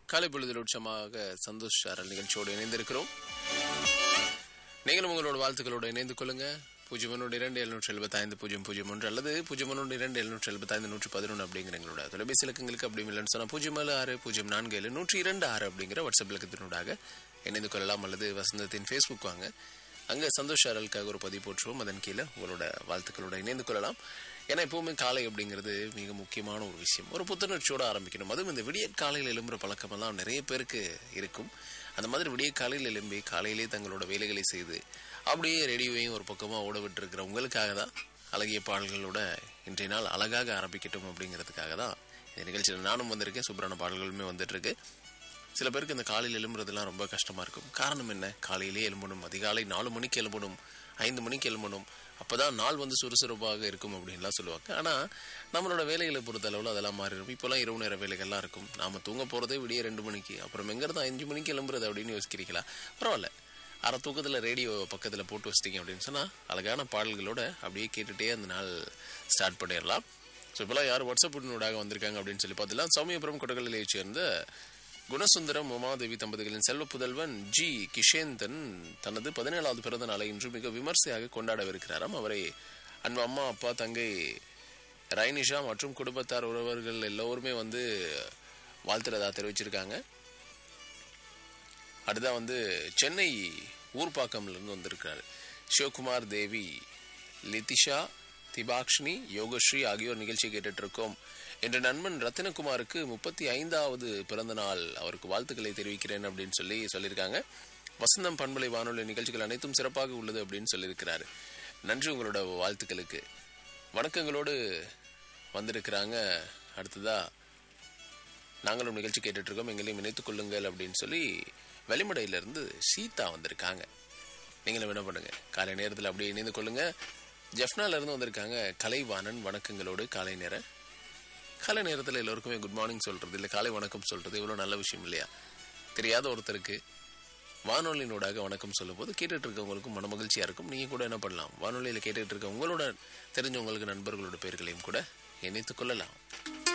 காலை பொழுதில் உற்சமாக சந்தோஷ் சாரல் நிகழ்ச்சியோடு இணைந்திருக்கிறோம் நீங்களும் உங்களோட வாழ்த்துக்களோடு இணைந்து கொள்ளுங்க பூஜ்ஜியம் ஒன்று இரண்டு எழுநூற்றி எழுபத்தைந்து பூஜ்ஜியம் பூஜ்ஜியம் ஒன்று அல்லது பூஜ்ஜியம் ஒன்று இரண்டு எழுநூற்றி எழுபத்தைந்து நூற்றி பதினொன்று அப்படிங்கிற எங்களோட தொலைபேசி இலக்கங்களுக்கு அப்படி இல்லைன்னு சொன்னால் பூஜ்ஜியம் ஏழு ஆறு பூஜ்ஜியம் நான்கு ஏழு நூற்றி இரண்டு ஆறு அப்படிங்கிற வாட்ஸ்அப் இலக்கத்தினூடாக இணைந்து கொள்ளலாம் அல்லது வசந்தத்தின் ஃபேஸ்புக் வாங்க அங்கே சந்தோஷ் சாரலுக்காக ஒரு பதிவு போட்டுருவோம் அதன் கீழே உங்களோட வாழ்த்துக்களோட இணைந்து கொள்ளலாம் ஏன்னா எப்பவுமே காலை அப்படிங்கிறது மிக முக்கியமான ஒரு விஷயம் ஒரு புத்துணர்ச்சியோட ஆரம்பிக்கணும் அதுவும் இந்த விடிய காலையில் எழும்புற பழக்கமெல்லாம் நிறைய பேருக்கு இருக்கும் அந்த மாதிரி விடிய காலையில் எழும்பி காலையிலே தங்களோட வேலைகளை செய்து அப்படியே ரேடியோவையும் ஒரு பக்கமாக ஓட விட்டுருக்கிற உங்களுக்காக தான் அழகிய பாடல்களோட இன்றைய நாள் அழகாக ஆரம்பிக்கட்டும் அப்படிங்கிறதுக்காக தான் இந்த நிகழ்ச்சியில் நானும் வந்திருக்கேன் சூப்பரான பாடல்களுமே வந்துட்டுருக்கு சில பேருக்கு இந்த காலையில் எழும்புறதுலாம் ரொம்ப கஷ்டமாக இருக்கும் காரணம் என்ன காலையிலே எழும்பணும் அதிகாலை நாலு மணிக்கு எழும்பணும் ஐந்து மணிக்கு எழும்பணும் அப்போ தான் நாள் வந்து சுறுசுறுப்பாக இருக்கும் அப்படின்லாம் சொல்லுவாங்க ஆனால் நம்மளோட வேலைகளை பொறுத்த அளவில் அதெல்லாம் மாறி இருக்கும் இப்போலாம் இரவு நேர வேலைகள்லாம் இருக்கும் நாம் தூங்க போகிறதே விடிய ரெண்டு மணிக்கு அப்புறம் எங்கிறது அஞ்சு மணிக்கு எழும்புறது அப்படின்னு யோசிக்கிறீங்களா பரவாயில்ல அரை தூக்கத்தில் ரேடியோ பக்கத்தில் போட்டு வச்சிட்டிங்க அப்படின்னு சொன்னால் அழகான பாடல்களோட அப்படியே கேட்டுகிட்டே அந்த நாள் ஸ்டார்ட் பண்ணிடலாம் ஸோ இப்போலாம் யார் வாட்ஸ்அப் ஊடாக வந்திருக்காங்க அப்படின்னு சொல்லி பார்த்தலாம் சௌமியபுரம் கொடகலிலே சேர்ந்த குணசுந்தரம் உமாதேவி தம்பதிகளின் செல்வ புதல்வன் ஜி கிஷேந்தன் தனது பதினேழாவது பிறந்த நாளை இன்று மிக விமர்சையாக கொண்டாடவிருக்கிறாராம் அவரை அன்பு அம்மா அப்பா தங்கை ரைனிஷா மற்றும் குடும்பத்தார் உறவர்கள் எல்லோருமே வந்து வாழ்த்துறதா தெரிவிச்சிருக்காங்க அடுத்தா வந்து சென்னை ஊர்பாக்கம்லேருந்து வந்திருக்காரு சிவகுமார் தேவி லிதிஷா திபாக்ஷினி யோகஸ்ரீ ஆகியோர் நிகழ்ச்சி கேட்டுட்டு இருக்கோம் என்ற நண்பன் ரத்தினகுமாருக்கு முப்பத்தி ஐந்தாவது பிறந்த நாள் அவருக்கு வாழ்த்துக்களை தெரிவிக்கிறேன் அப்படின்னு சொல்லி சொல்லியிருக்காங்க வசந்தம் பண்பலை வானொலி நிகழ்ச்சிகள் அனைத்தும் சிறப்பாக உள்ளது அப்படின்னு சொல்லியிருக்கிறாரு நன்றி உங்களோட வாழ்த்துக்களுக்கு வணக்கங்களோடு வந்திருக்கிறாங்க அடுத்ததா நாங்களும் நிகழ்ச்சி கேட்டுட்டு இருக்கோம் எங்களையும் இணைத்துக் கொள்ளுங்கள் அப்படின்னு சொல்லி வெளிமடையிலிருந்து சீதா வந்திருக்காங்க நீங்களும் என்ன பண்ணுங்க காலை நேரத்தில் அப்படியே இணைந்து கொள்ளுங்க ஜெஃப்னால இருந்து வந்திருக்காங்க கலைவாணன் வணக்கங்களோடு காலை நேர காலை நேரத்தில் எல்லோருக்குமே குட் மார்னிங் சொல்றது இல்லை காலை வணக்கம் சொல்றது இவ்வளோ நல்ல விஷயம் இல்லையா தெரியாத ஒருத்தருக்கு வானொலியினூடாக வணக்கம் சொல்லும்போது கேட்டுட்டு இருக்கவங்களுக்கும் மன மகிழ்ச்சியா இருக்கும் நீங்க கூட என்ன பண்ணலாம் வானொலியில் கேட்டுட்டு இருக்க உங்களோட தெரிஞ்சவங்களுக்கு நண்பர்களோட பேர்களையும் கூட இணைத்துக் கொள்ளலாம்